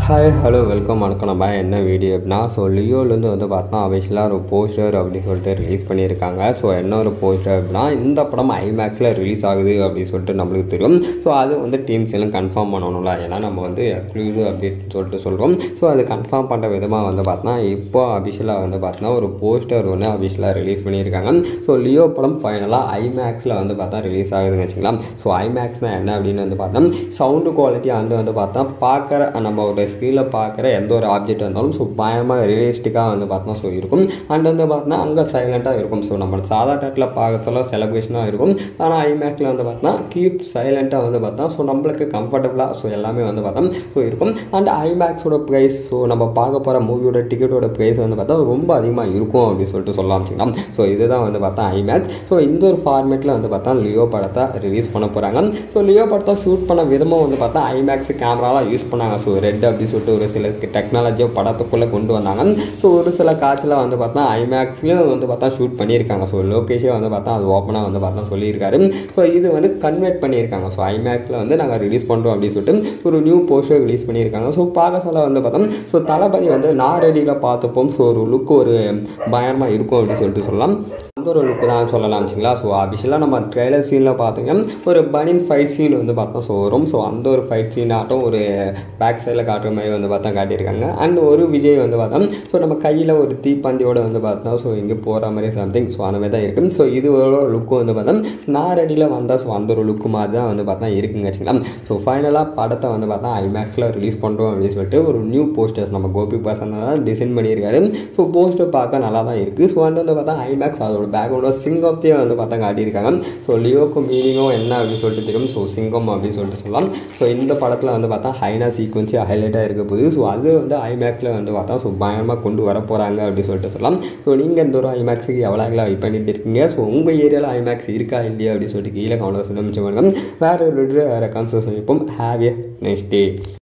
hi hello welcome வணக்கம் நம்ம என்ன வீடியோ அப்படின்னா ஸோ லியோலேருந்து வந்து பார்த்தா அஃபிஷியலாக ஒரு போஸ்டர் அப்படின்னு சொல்லிட்டு ரிலீஸ் பண்ணியிருக்காங்க ஸோ என்ன ஒரு போஸ்டர் அப்படின்னா இந்த படம் ஐமேக்ஸில் ரிலீஸ் ஆகுது அப்படின்னு சொல்லிட்டு நம்மளுக்கு தெரியும் ஸோ அது வந்து டீம்ஸ் எல்லாம் கன்ஃபார்ம் பண்ணணும்ல ஏன்னா நம்ம வந்து எக்ஸ்க்ளூசிவ் அப்படின்னு சொல்லிட்டு சொல்கிறோம் ஸோ அது கன்ஃபார்ம் பண்ணுற விதமாக வந்து பார்த்தோன்னா இப்போ அஃபிஷியலாக வந்து பார்த்தோன்னா ஒரு போஸ்டர் ஒன்று அஃபிஷியலாக ரிலீஸ் பண்ணியிருக்காங்க ஸோ லியோ படம் ஃபைனலாக ஐமேக்ஸில் வந்து பார்த்தா ரிலீஸ் ஆகுதுன்னு வச்சுக்கலாம் ஸோ ஐமேக்ஸ்னால் என்ன அப்படின்னு வந்து பார்த்தா சவுண்டு குவாலிட்டி வந்து வந்து பார்த்தா பார்க்குற நம்ம ஒரு ஸ்க்ரீனில் பார்க்குற எந்த ஒரு ஆப்ஜெக்ட் இருந்தாலும் ஸோ பயமாக ரியலிஸ்டிக்காக வந்து பார்த்தோம்னா ஸோ இருக்கும் அண்ட் வந்து பார்த்தோன்னா அங்கே சைலண்ட்டாக இருக்கும் ஸோ நம்ம சாதா டேட்டில் பார்க்க சொல்ல செலிப்ரேஷனாக இருக்கும் ஆனால் ஐமேக்ஸில் வந்து பார்த்தோன்னா கீப் சைலண்ட்டாக வந்து பார்த்தா ஸோ நம்மளுக்கு கம்ஃபர்டபுளாக ஸோ எல்லாமே வந்து பார்த்தோம் ஸோ இருக்கும் அண்ட் ஐமேக்ஸோட ப்ரைஸ் ஸோ நம்ம பார்க்க போகிற மூவியோட டிக்கெட்டோட ப்ரைஸ் வந்து பார்த்தா ரொம்ப அதிகமாக இருக்கும் அப்படின்னு சொல்லிட்டு சொல்லலாம் வச்சுக்கலாம் ஸோ இதுதான் வந்து பார்த்தா ஐமேக்ஸ் ஸோ இந்த ஒரு ஃபார்மேட்டில் வந்து பார்த்தா லியோ படத்தை ரிலீஸ் பண்ண போகிறாங்க ஸோ லியோ படத்தை ஷூட் பண்ண விதமாக வந்து பார்த்தா ஐமேக்ஸ் கேமராலாம் யூஸ் பண்ணாங்க ஸோ ரெட் அப்படின்னு சொல்லிட்டு ஒரு சில டெக்னாலஜியை படத்துக்குள்ளே கொண்டு வந்தாங்க ஸோ ஒரு சில காட்சியில் வந்து பார்த்தா ஐமேக்ஸ்லையும் வந்து பார்த்தா ஷூட் பண்ணியிருக்காங்க ஸோ லோகேஷே வந்து பார்த்தா அது ஓப்பனாக வந்து பார்த்தா சொல்லியிருக்காரு ஸோ இது வந்து கன்வெர்ட் பண்ணியிருக்காங்க ஸோ ஐமேக்ஸில் வந்து நாங்கள் ரிலீஸ் பண்ணுறோம் அப்படின்னு சொல்லிட்டு ஒரு நியூ போஸ்டர் ரிலீஸ் பண்ணியிருக்காங்க ஸோ பார்க்க சொல்ல வந்து பார்த்தோம் ஸோ தளபதி வந்து நாரடியில் பார்த்தப்போம் ஸோ ஒரு லுக் ஒரு பயமாக இருக்கும் அப்படின்னு சொல்லிட்டு சொல்லலாம் அந்த ஒரு லுக்கு தான் சொல்லலாம் வச்சுங்களா ஸோ அபிஷியலாக நம்ம ட்ரெய்லர் சீனில் பார்த்தீங்கன்னா ஒரு பனின் ஃபைட் சீன் வந்து பார்த்தோம் ஸோ வரும் ஸோ அந்த ஒரு ஃபைட் சீன் ஆட்டம் ஒரு பேக் சைடில் காட்டுற மாதிரி வந்து பார்த்தா காட்டியிருக்காங்க அண்ட் ஒரு விஜய் வந்து பார்த்தோம் ஸோ நம்ம கையில் ஒரு தீப்பந்தியோட வந்து பார்த்தோம் ஸோ இங்கே போகிற மாதிரி சம்திங் ஸோ அந்த மாதிரி தான் இருக்கும் ஸோ இது ஒரு லுக்கு வந்து பார்த்தோம் நாரடியில் வந்தால் ஸோ அந்த ஒரு லுக்கு மாதிரி தான் வந்து பார்த்தா இருக்குங்க வச்சுக்கலாம் ஸோ ஃபைனலாக படத்தை வந்து பார்த்தா ஐமேக்ஸில் ரிலீஸ் பண்ணுறோம் அப்படின்னு சொல்லிட்டு ஒரு நியூ போஸ்டர்ஸ் நம்ம கோபி பர்சன் தான் டிசைன் பண்ணியிருக்காரு ஸோ போஸ்டர் பார்க்க நல்லா தான் இருக்குது ஸோ வந்து வந்து பார்த்தா ஐமேக்ஸ் அதோட பேக்ரவுண்டோட சிங்கத்தையே வந்து பார்த்தா காட்டியிருக்காங்க ஸோ லியோக்கு மீனிங்கும் என்ன அப்படின்னு சொல்லிட்டு தெரியும் ஸோ சிங்கம் அப்படின்னு சொல்லிட்டு சொல்லலாம் ஸோ இந்த படத்தில் வந்து பார்த்தா ஹைனா சீக்வன்ஸே ஹைலைட்டாக இருக்க போகுது ஸோ அது வந்து ஐமேக்ஸில் வந்து பார்த்தா ஸோ பயமாக கொண்டு வர போகிறாங்க அப்படின்னு சொல்லிட்டு சொல்லலாம் ஸோ நீங்கள் இந்த ஒரு ஐமேக்ஸுக்கு எவ்வளோ வெயிட் பண்ணிட்டு இருக்கீங்க ஸோ உங்கள் ஏரியாவில் ஐமேக்ஸ் இருக்கா இல்லையா அப்படின்னு சொல்லிட்டு கீழே கவுண்டர் சொல்லி பண்ணுங்க வேறு ஒரு வேறு கான்சர்ஸ் வைப்போம் ஹாவ் ஏ நெக்ஸ்ட் டே